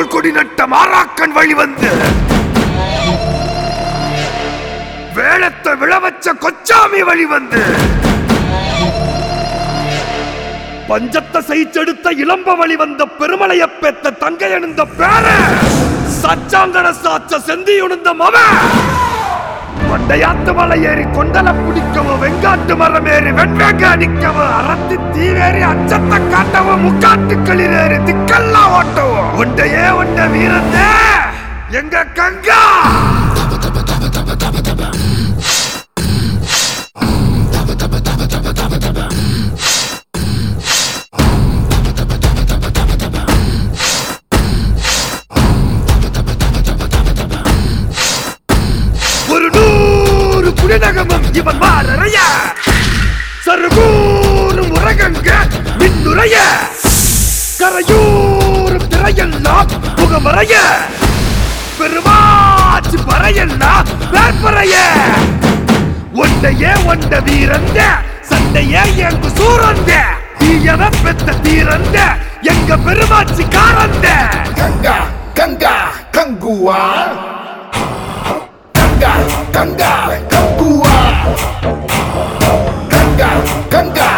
ஊருக்குள் கொடி நட்ட மாறாக்கன் வழி வந்து வேளத்தை விழவச்ச கொச்சாமி வழி வந்து பஞ்சத்தை செய்ச்செடுத்த இளம்ப வழி வந்த பெருமலைய பெத்த தங்கை அணிந்த பேர சச்சாங்கட சாச்ச செந்தி உணர்ந்த மவ கொண்டையாத்து மலை ஏறி கொண்டல பிடிக்கவும் வெங்காட்டு மரம் ஏறி வெண்வேங்க அடிக்கவும் அறத்தி தீவேறி அச்சத்தை காட்டவும் முக்காட்டு களிரேறி திக்கெல்லாம் ஓட்டவும் உண்டையே உண்ட வீரந்தே எங்க கங்கா ஒரு நூறு புலிநகமும் இவன் மாறறைய சருகூரும் உரகங்க மின்னுரைய கரையூரும் திரையெல்லாம் முகமறைய பெருமாச்சு பறையெல்லாம் வேற்பறைய ஒன்றையே ஒண்ட வீரந்த சண்டையே எங்கு சூரந்த தீயவ பெத்த தீரந்த எங்க பெருமாச்சி காரந்த Ganga, Ganga, Kangua. Ganga, Ganga, Kangua. Ganga, Ganga,